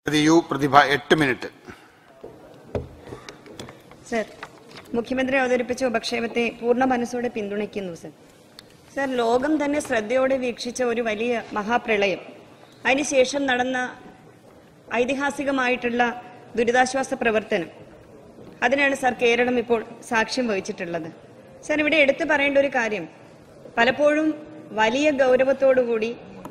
Shri U പ്രതിഭ എട്ട് minute sir മുഖ്യമന്ത്രി അവതരിപ്പിച്ച ഉപക്ഷേപത്തെ പൂർണ്ണ മനസ്സോടെ പിന്തുണയ്ക്കുന്നു സർ സർ ലോകം തന്നെ ശ്രദ്ധയോടെ വീക്ഷിച്ച ഒരു വലിയ മഹാപ്രളയം അതിനുശേഷം നടന്ന ഐതിഹാസികമായിട്ടുള്ള ദുരിതാശ്വാസ പ്രവർത്തനം അതിനാണ് സർ കേരളം ഇപ്പോൾ സാക്ഷ്യം വഹിച്ചിട്ടുള്ളത് സർ ഇവിടെ എടുത്തു പറയേണ്ട ഒരു കാര്യം പലപ്പോഴും വലിയ ഗൗരവത്തോടുകൂടി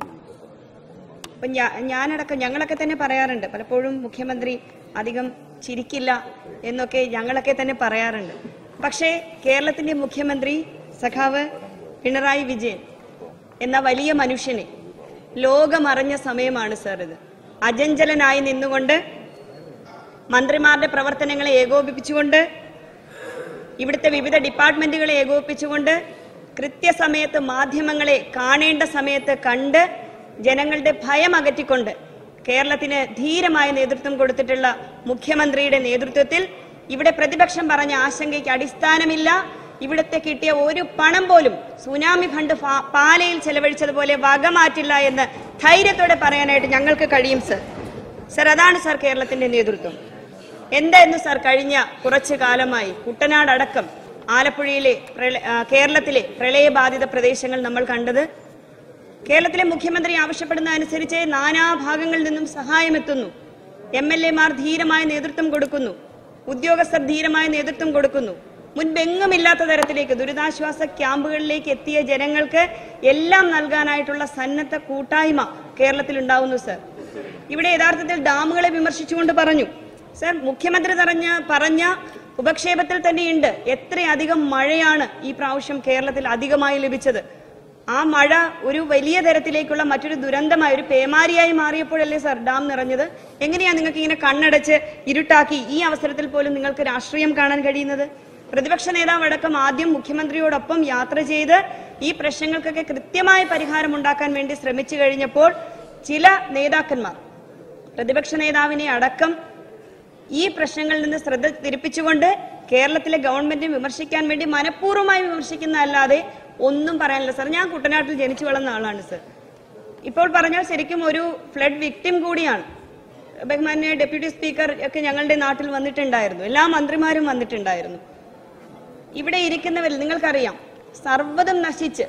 ഇപ്പൊ ഞാ- ഞാനടക്കം ഞങ്ങളൊക്കെ തന്നെ പറയാറുണ്ട് പലപ്പോഴും മുഖ്യമന്ത്രി അധികം ചിരിക്കില്ല എന്നൊക്കെ ഞങ്ങളൊക്കെ തന്നെ പറയാറുണ്ട് പക്ഷേ കേരളത്തിന്റെ മുഖ്യമന്ത്രി സഖാവ് പിണറായി വിജയൻ എന്ന വലിയ മനുഷ്യനെ ലോകമറിഞ്ഞ സമയമാണ് സാർ ഇത് അജഞ്ചലനായി നിന്നുകൊണ്ട് മന്ത്രിമാരുടെ പ്രവർത്തനങ്ങളെ ഏകോപിപ്പിച്ചുകൊണ്ട് ഇവിടുത്തെ വിവിധ ഡിപ്പാർട്ട്മെന്റുകളെ ഏകോപിപ്പിച്ചുകൊണ്ട് കൃത്യസമയത്ത് മാധ്യമങ്ങളെ കാണേണ്ട സമയത്ത് കണ്ട് ജനങ്ങളുടെ ഭയം അകറ്റിക്കൊണ്ട് കേരളത്തിന് ധീരമായ നേതൃത്വം കൊടുത്തിട്ടുള്ള മുഖ്യമന്ത്രിയുടെ നേതൃത്വത്തിൽ ഇവിടെ പ്രതിപക്ഷം പറഞ്ഞ ആശങ്കയ്ക്ക് അടിസ്ഥാനമില്ല ഇവിടുത്തെ കിട്ടിയ ഒരു പണം പോലും സുനാമി ഫണ്ട് ഫാ- പാലയിൽ ചെലവഴിച്ചതുപോലെ വകമാറ്റില്ല എന്ന് ധൈര്യത്തോടെ പറയാനായിട്ട് ഞങ്ങൾക്ക് കഴിയും സർ സർ അതാണ് സർ കേരളത്തിന്റെ നേതൃത്വം എന്തായിരുന്നു സാർ കഴിഞ്ഞ കുറച്ചു കാലമായി കുട്ടനാട് അടക്കം ആലപ്പുഴയിലെ പ്രള- ആ, കേരളത്തിലെ പ്രളയബാധിത പ്രദേശങ്ങൾ നമ്മൾ കണ്ടത് കേരളത്തിലെ മുഖ്യമന്ത്രി ആവശ്യപ്പെടുന്ന അനുസരിച്ച് നാനാഭാഗങ്ങളിൽ നിന്നും സഹായം എത്തുന്നു എം എൽ എമാർ ധീരമായ നേതൃത്വം കൊടുക്കുന്നു ഉദ്യോഗസ്ഥർ ധീരമായ നേതൃത്വം കൊടുക്കുന്നു മുൻപെങ്ങുമില്ലാത്ത തരത്തിലേക്ക് ദുരിതാശ്വാസ ക്യാമ്പുകളിലേക്ക് എത്തിയ ജനങ്ങൾക്ക് എല്ലാം നൽകാനായിട്ടുള്ള സന്നദ്ധ കൂട്ടായ്മ കേരളത്തിൽ ഉണ്ടാവുന്നു സർ ഇവിടെ യഥാർത്ഥത്തിൽ ഡാമുകളെ വിമർശിച്ചുകൊണ്ട് പറഞ്ഞു സർ മുഖ്യമന്ത്രി പറഞ്ഞ പറഞ്ഞ ഉപക്ഷേപത്തിൽ തന്നെയുണ്ട് എത്രയധികം മഴയാണ് ഈ പ്രാവശ്യം കേരളത്തിൽ അധികമായി ലഭിച്ചത് ആ മഴ ഒരു വലിയ തരത്തിലേക്കുള്ള മറ്റൊരു ദുരന്തമായി ഒരു പേമാരിയായി മാറിയപ്പോഴല്ലേ സർ ഡാം നിറഞ്ഞത് എങ്ങനെയാ നിങ്ങൾക്ക് ഇങ്ങനെ കണ്ണടച്ച് ഇരുട്ടാക്കി ഈ അവസരത്തിൽ പോലും നിങ്ങൾക്ക് രാഷ്ട്രീയം കാണാൻ കഴിയുന്നത് പ്രതിപക്ഷ നേതാവ് അടക്കം ആദ്യം മുഖ്യമന്ത്രിയോടൊപ്പം യാത്ര ചെയ്ത് ഈ പ്രശ്നങ്ങൾക്കൊക്കെ കൃത്യമായ പരിഹാരം ഉണ്ടാക്കാൻ വേണ്ടി ശ്രമിച്ചു കഴിഞ്ഞപ്പോൾ ചില നേതാക്കന്മാർ പ്രതിപക്ഷ നേതാവിനെ അടക്കം ഈ പ്രശ്നങ്ങളിൽ നിന്ന് ശ്രദ്ധ തിരിപ്പിച്ചുകൊണ്ട് കേരളത്തിലെ ഗവൺമെന്റിനെ വിമർശിക്കാൻ വേണ്ടി മനഃപൂർവ്വമായി വിമർശിക്കുന്ന അല്ലാതെ ഒന്നും പറയാനില്ല സർ ഞാൻ കുട്ടനാട്ടിൽ ജനിച്ചു വളർന്ന ആളാണ് സർ ഇപ്പോൾ പറഞ്ഞാൽ ശരിക്കും ഒരു ഫ്ലഡ് വിക്ടിം കൂടിയാണ് ബഹുമാന്യ ഡെപ്യൂട്ടി സ്പീക്കർ ഒക്കെ ഞങ്ങളുടെ നാട്ടിൽ വന്നിട്ടുണ്ടായിരുന്നു എല്ലാ മന്ത്രിമാരും വന്നിട്ടുണ്ടായിരുന്നു ഇവിടെ ഇരിക്കുന്നവരിൽ നിങ്ങൾക്കറിയാം സർവ്വതും നശിച്ച്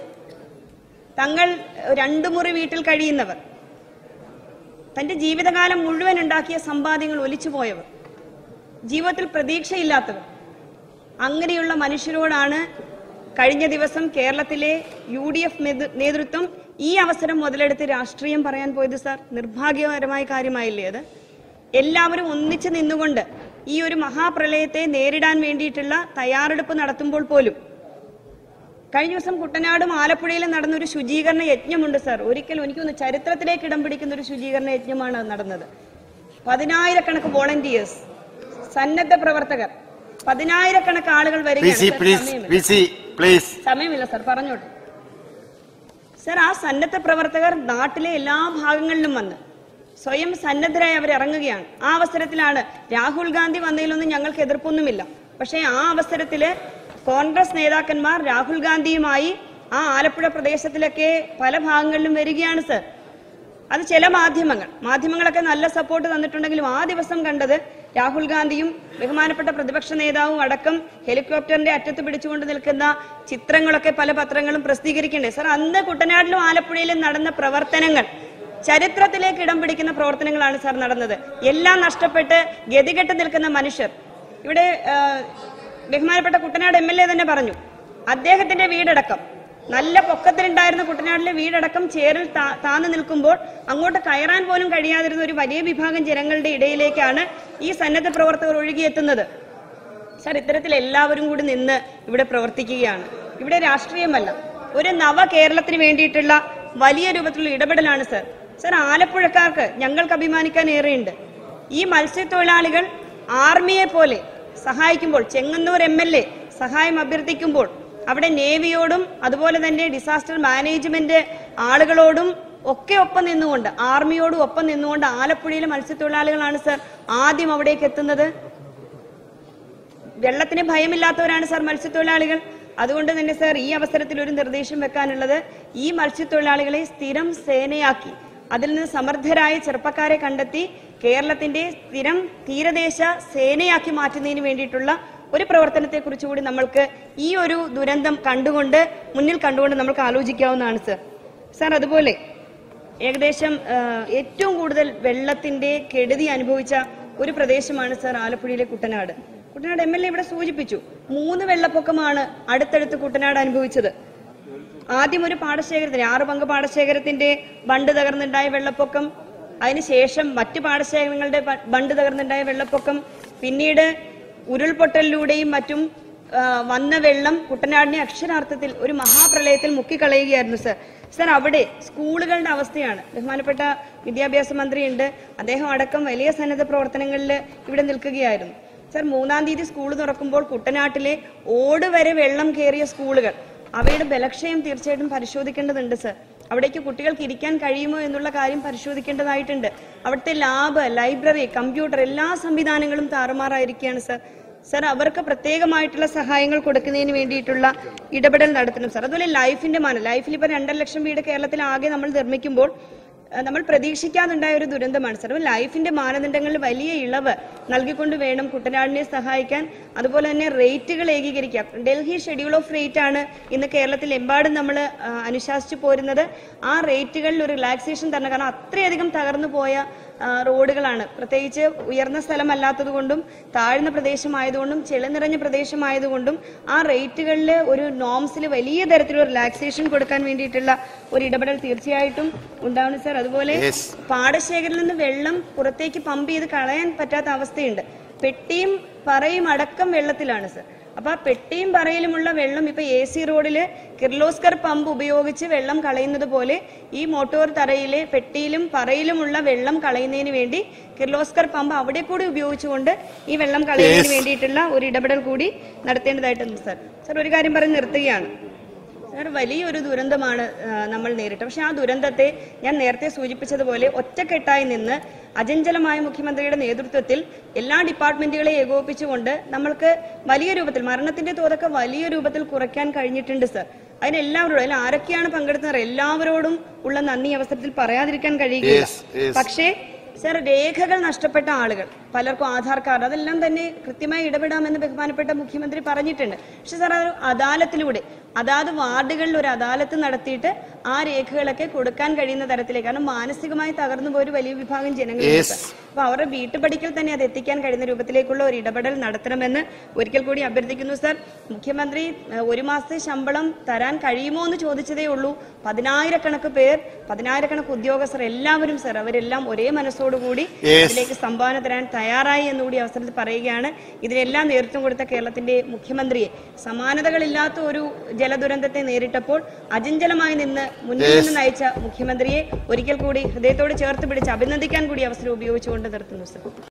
തങ്ങൾ രണ്ടു മുറി വീട്ടിൽ കഴിയുന്നവർ തന്റെ ജീവിതകാലം മുഴുവൻ ഉണ്ടാക്കിയ സമ്പാദ്യങ്ങൾ ഒലിച്ചുപോയവർ ജീവിതത്തിൽ പ്രതീക്ഷയില്ലാത്തവർ അങ്ങനെയുള്ള മനുഷ്യരോടാണ് കഴിഞ്ഞ ദിവസം കേരളത്തിലെ യു ഡി എഫ് നേതൃത്വം ഈ അവസരം മുതലെടുത്ത് രാഷ്ട്രീയം പറയാൻ പോയത് സാർ നിർഭാഗ്യകരമായ കാര്യമായില്ലേ അത് എല്ലാവരും ഒന്നിച്ചു നിന്നുകൊണ്ട് ഈ ഒരു മഹാപ്രളയത്തെ നേരിടാൻ വേണ്ടിയിട്ടുള്ള തയ്യാറെടുപ്പ് നടത്തുമ്പോൾ പോലും കഴിഞ്ഞ ദിവസം കുട്ടനാടും ആലപ്പുഴയിലും നടന്ന ഒരു ശുചീകരണ യജ്ഞമുണ്ട് സാർ ഒരിക്കലും എനിക്കൊന്ന് ചരിത്രത്തിലേക്ക് ഇടം പിടിക്കുന്ന ഒരു ശുചീകരണ യജ്ഞമാണ് നടന്നത് പതിനായിരക്കണക്ക് വോളണ്ടിയേഴ്സ് സന്നദ്ധ പ്രവർത്തകർ പതിനായിരക്കണക്ക് ആളുകൾ വി സി വരികയാണ് പ്ലീസ് സാർ, വി സമയമില്ല. സി പ്ലീസ് സമയമില്ല സാർ പറഞ്ഞോട്ടെ സാർ ആ സന്നദ്ധ പ്രവർത്തകർ നാട്ടിലെ എല്ലാ ഭാഗങ്ങളിലും വന്ന് സ്വയം സന്നദ്ധരായി അവർ ഇറങ്ങുകയാണ് ആ അവസരത്തിലാണ് രാഹുൽ ഗാന്ധി വന്നതിലൊന്നും ഞങ്ങൾക്ക് എതിർപ്പൊന്നുമില്ല പക്ഷേ ആ അവസരത്തില് കോൺഗ്രസ് നേതാക്കന്മാർ രാഹുൽ ഗാന്ധിയുമായി ആ ആലപ്പുഴ പ്രദേശത്തിലൊക്കെ പല ഭാഗങ്ങളിലും വരികയാണ് സർ അത് ചില മാധ്യമങ്ങൾ മാധ്യമങ്ങളൊക്കെ നല്ല സപ്പോർട്ട് തന്നിട്ടുണ്ടെങ്കിലും ആ ദിവസം കണ്ടത് രാഹുൽ ഗാന്ധിയും ബഹുമാനപ്പെട്ട പ്രതിപക്ഷ നേതാവും അടക്കം ഹെലികോപ്റ്ററിന്റെ അറ്റത്ത് പിടിച്ചുകൊണ്ട് നിൽക്കുന്ന ചിത്രങ്ങളൊക്കെ പല പത്രങ്ങളും പ്രസിദ്ധീകരിക്കണ്ടേ സർ അന്ന് കുട്ടനാട്ടിലും ആലപ്പുഴയിലും നടന്ന പ്രവർത്തനങ്ങൾ ചരിത്രത്തിലേക്ക് ഇടം പിടിക്കുന്ന പ്രവർത്തനങ്ങളാണ് സാർ നടന്നത് എല്ലാം നഷ്ടപ്പെട്ട് ഗതികെട്ട് നിൽക്കുന്ന മനുഷ്യർ ഇവിടെ ആ, ബഹുമാനപ്പെട്ട കുട്ടനാട് എം എൽ എ തന്നെ പറഞ്ഞു അദ്ദേഹത്തിന്റെ വീടടക്കം നല്ല പൊക്കത്തിലുണ്ടായിരുന്ന കുട്ടനാട്ടിലെ വീടടക്കം ചേറിൽ താ- താന്നു നിൽക്കുമ്പോൾ അങ്ങോട്ട് കയറാൻ പോലും കഴിയാതിരുന്ന ഒരു വലിയ വിഭാഗം ജനങ്ങളുടെ ഇടയിലേക്കാണ് ഈ സന്നദ്ധ പ്രവർത്തകർ ഒഴുകിയെത്തുന്നത് സാർ ഇത്തരത്തിൽ എല്ലാവരും കൂടി നിന്ന് ഇവിടെ പ്രവർത്തിക്കുകയാണ് ഇവിടെ രാഷ്ട്രീയമല്ല ഒരു നവ കേരളത്തിന് വേണ്ടിയിട്ടുള്ള വലിയ രൂപത്തിലുള്ള ഇടപെടലാണ് സർ സർ ആലപ്പുഴക്കാർക്ക് ഞങ്ങൾക്ക് അഭിമാനിക്കാൻ ഏറെയുണ്ട് ഈ മത്സ്യത്തൊഴിലാളികൾ ആർമിയെ പോലെ സഹായിക്കുമ്പോൾ ചെങ്ങന്നൂർ എം എൽ എ സഹായം അഭ്യർത്ഥിക്കുമ്പോൾ അവിടെ നേവിയോടും അതുപോലെ തന്നെ ഡിസാസ്റ്റർ മാനേജ്മെന്റ് ആളുകളോടും ഒക്കെ ഒപ്പം നിന്നുകൊണ്ട് ആർമിയോടും ഒപ്പം നിന്നുകൊണ്ട് ആലപ്പുഴയിലെ മത്സ്യത്തൊഴിലാളികളാണ് സർ ആദ്യം അവിടേക്ക് എത്തുന്നത് വെള്ളത്തിന് ഭയമില്ലാത്തവരാണ് സാർ മത്സ്യത്തൊഴിലാളികൾ അതുകൊണ്ട് തന്നെ സാർ ഈ അവസരത്തിൽ ഒരു നിർദ്ദേശം വെക്കാനുള്ളത് ഈ മത്സ്യത്തൊഴിലാളികളെ സ്ഥിരം സേനയാക്കി അതിൽ നിന്ന് സമർത്ഥരായ ചെറുപ്പക്കാരെ കണ്ടെത്തി കേരളത്തിന്റെ സ്ഥിരം തീരദേശ സേനയാക്കി മാറ്റുന്നതിന് വേണ്ടിയിട്ടുള്ള ഒരു പ്രവർത്തനത്തെ കുറിച്ച് കൂടി നമ്മൾക്ക് ഈ ഒരു ദുരന്തം കണ്ടുകൊണ്ട് മുന്നിൽ കണ്ടുകൊണ്ട് നമ്മൾക്ക് ആലോചിക്കാവുന്നതാണ് സർ സാർ അതുപോലെ ഏകദേശം ആ, ഏറ്റവും കൂടുതൽ വെള്ളത്തിന്റെ കെടുതി അനുഭവിച്ച ഒരു പ്രദേശമാണ് സാർ ആലപ്പുഴയിലെ Kuttanad Kuttanad M L A ഇവിടെ സൂചിപ്പിച്ചു മൂന്ന് വെള്ളപ്പൊക്കമാണ് അടുത്തടുത്ത് കുട്ടനാട് അനുഭവിച്ചത് ആദ്യം ഒരു പാടശേഖരത്തിന് ആറ് പങ്ക് പാടശേഖരത്തിന്റെ ബണ്ട് തകർന്നുണ്ടായ വെള്ളപ്പൊക്കം അതിനുശേഷം മറ്റു പാടശേഖരങ്ങളുടെ ബ- ബണ്ട് തകർന്നുണ്ടായ വെള്ളപ്പൊക്കം പിന്നീട് ഉരുൾപൊട്ടലിലൂടെയും മറ്റും ആ, വന്ന വെള്ളം കുട്ടനാടിനെ അക്ഷരാർത്ഥത്തിൽ ഒരു മഹാപ്രളയത്തിൽ മുക്കിക്കളയുകയായിരുന്നു സർ സർ അവിടെ സ്കൂളുകളുടെ അവസ്ഥയാണ് ബഹുമാനപ്പെട്ട വിദ്യാഭ്യാസ മന്ത്രിയുണ്ട് അദ്ദേഹം അടക്കം വലിയ സന്നദ്ധ പ്രവർത്തനങ്ങളിൽ ഇവിടെ നിൽക്കുകയായിരുന്നു സർ മൂന്നാം തീയതി സ്കൂൾ തുറക്കുമ്പോൾ കുട്ടനാട്ടിലെ ഓട് വരെ വെള്ളം കയറിയ സ്കൂളുകൾ അവയുടെ ബലക്ഷയം തീർച്ചയായിട്ടും പരിശോധിക്കേണ്ടതുണ്ട് സർ അവിടേക്ക് കുട്ടികൾക്ക് ഇരിക്കാൻ കഴിയുമോ എന്നുള്ള കാര്യം പരിശോധിക്കേണ്ടതായിട്ടുണ്ട് അവിടുത്തെ ലാബ് ലൈബ്രറി കമ്പ്യൂട്ടർ എല്ലാ സംവിധാനങ്ങളും താറുമാറായിരിക്കുകയാണ് സർ സർ അവർക്ക് പ്രത്യേകമായിട്ടുള്ള സഹായങ്ങൾ കൊടുക്കുന്നതിന് വേണ്ടിയിട്ടുള്ള ഇടപെടൽ നടത്തണം സർ അതുപോലെ ലൈഫിന്റെ മാനം ലൈഫിൽ ഇപ്പൊ രണ്ടര ലക്ഷം വീട് കേരളത്തിൽ ആകെ നമ്മൾ നിർമ്മിക്കുമ്പോൾ അഹ് നമ്മൾ പ്രതീക്ഷിക്കാതുണ്ടായ ഒരു ദുരന്തമാണ് സർ അപ്പോൾ ലൈഫിന്റെ മാനദണ്ഡങ്ങളിൽ വലിയ ഇളവ് നൽകിക്കൊണ്ട് വേണം കുട്ടനാടിനെ സഹായിക്കാൻ അതുപോലെ തന്നെ റേറ്റുകൾ ഏകീകരിക്കാം ഡൽഹി ഷെഡ്യൂൾ ഓഫ് റേറ്റ് ആണ് ഇന്ന് കേരളത്തിൽ എമ്പാടും നമ്മൾ അനുശാസിച്ചു പോരുന്നത് ആ റേറ്റുകളിൽ ഒരു റിലാക്സേഷൻ തരണം കാരണം അത്രയധികം തകർന്നു പോയ ആ, റോഡുകളാണ് പ്രത്യേകിച്ച് ഉയർന്ന സ്ഥലമല്ലാത്തത് കൊണ്ടും താഴ്ന്ന പ്രദേശമായതുകൊണ്ടും ചെളി നിറഞ്ഞ പ്രദേശമായതുകൊണ്ടും ആ റേറ്റുകളിൽ ഒരു നോംസിൽ വലിയ തരത്തിലുള്ള റിലാക്സേഷൻ കൊടുക്കാൻ വേണ്ടിയിട്ടുള്ള ഒരു ഇടപെടൽ തീർച്ചയായിട്ടും ഉണ്ടാവണം സാർ അതുപോലെ Yes. പാടശേഖരിൽ നിന്ന് വെള്ളം പുറത്തേക്ക് പമ്പ് ചെയ്ത് കളയാൻ പറ്റാത്ത അവസ്ഥയുണ്ട് പെട്ടിയും പറയും അടക്കം വെള്ളത്തിലാണ് സർ അപ്പൊ ആ പെട്ടിയും പറയിലുമുള്ള വെള്ളം ഇപ്പൊ എ സി റോഡില് കിർലോസ്കർ പമ്പ് ഉപയോഗിച്ച് വെള്ളം കളയുന്നത് പോലെ ഈ മോട്ടോർ തറയിലെ പെട്ടിയിലും പറയിലുമുള്ള വെള്ളം കളയുന്നതിന് വേണ്ടി കിർലോസ്കർ പമ്പ് അവിടെ കൂടി ഉപയോഗിച്ചുകൊണ്ട് ഈ വെള്ളം കളയുന്നതിന് Yes. വേണ്ടിയിട്ടുള്ള ഒരു ഇടപെടൽ കൂടി നടത്തേണ്ടതായിട്ടുണ്ട് സർ സർ ഒരു കാര്യം പറഞ്ഞ് നിർത്തുകയാണ് സാർ വലിയൊരു ദുരന്തമാണ് ആ, നമ്മൾ നേരിട്ടത് പക്ഷെ ആ ദുരന്തത്തെ ഞാൻ നേരത്തെ സൂചിപ്പിച്ചതുപോലെ ഒറ്റക്കെട്ടായി നിന്ന് അചഞ്ചലമായ മുഖ്യമന്ത്രിയുടെ നേതൃത്വത്തിൽ എല്ലാ ഡിപ്പാർട്ട്മെന്റുകളെ ഏകോപിപ്പിച്ചുകൊണ്ട് നമ്മൾക്ക് വലിയ രൂപത്തിൽ മരണത്തിന്റെ തോതൊക്കെ വലിയ രൂപത്തിൽ കുറയ്ക്കാൻ കഴിഞ്ഞിട്ടുണ്ട് സർ അതിന് എല്ലാവരോടും അതിൽ ആരൊക്കെയാണ് പങ്കെടുത്തത് എല്ലാവരോടും ഉള്ള നന്ദി ഈ അവസരത്തിൽ പറയാതിരിക്കാൻ കഴിയില്ല Yes, yes. പക്ഷേ സർ രേഖകൾ നഷ്ടപ്പെട്ട ആളുകൾ പലർക്കും ആധാർ കാർഡ് അതെല്ലാം തന്നെ കൃത്യമായി ഇടപെടാമെന്ന് ബഹുമാനപ്പെട്ട മുഖ്യമന്ത്രി പറഞ്ഞിട്ടുണ്ട് പക്ഷെ സാർ അത് അദാലത്തിലൂടെ അതാത് വാർഡുകളിൽ ഒരു അദാലത്ത് നടത്തിയിട്ട് ആ രേഖകളൊക്കെ കൊടുക്കാൻ കഴിയുന്ന തരത്തിലേക്ക് കാരണം മാനസികമായി തകർന്നു പോയ ഒരു വലിയ വിഭാഗം ജനങ്ങളുണ്ട് Yes. സാർ. അപ്പൊ അവരുടെ വീട്ടുപടിക്കൽ തന്നെ അത് എത്തിക്കാൻ കഴിയുന്ന രൂപത്തിലേക്കുള്ള ഒരു ഇടപെടൽ നടത്തണമെന്ന് ഒരിക്കൽ കൂടി അഭ്യർത്ഥിക്കുന്നു സർ മുഖ്യമന്ത്രി ഏഹ്, ഒരു മാസത്തെ ശമ്പളം തരാൻ കഴിയുമോ എന്ന് ചോദിച്ചതേ ഉള്ളൂ പതിനായിരക്കണക്ക് പേർ പതിനായിരക്കണക്ക് ഉദ്യോഗസ്ഥർ എല്ലാവരും സർ അവരെല്ലാം ഒരേ മനസ്സോടുകൂടി Yes. ഇതിലേക്ക് സംഭാവന തരാൻ തയ്യാറായി എന്നുകൂടി അവസരത്തിൽ പറയുകയാണ് ഇതിനെല്ലാം നേതൃത്വം കൊടുത്ത കേരളത്തിന്റെ മുഖ്യമന്ത്രിയെ സമാനതകളില്ലാത്ത ഒരു ജലദുരന്തത്തെ നേരിട്ടപ്പോൾ അചഞ്ചലമായി നിന്ന് മുന്നിൽ നിന്ന് നയിച്ച മുഖ്യമന്ത്രിയെ ഒരിക്കൽ കൂടി ഹൃദയത്തോട് ചേർത്ത് പിടിച്ച് അഭിനന്ദിക്കാൻ കൂടി അവസരം ഉപയോഗിച്ചുകൊണ്ട് നിർത്തുന്നു സർ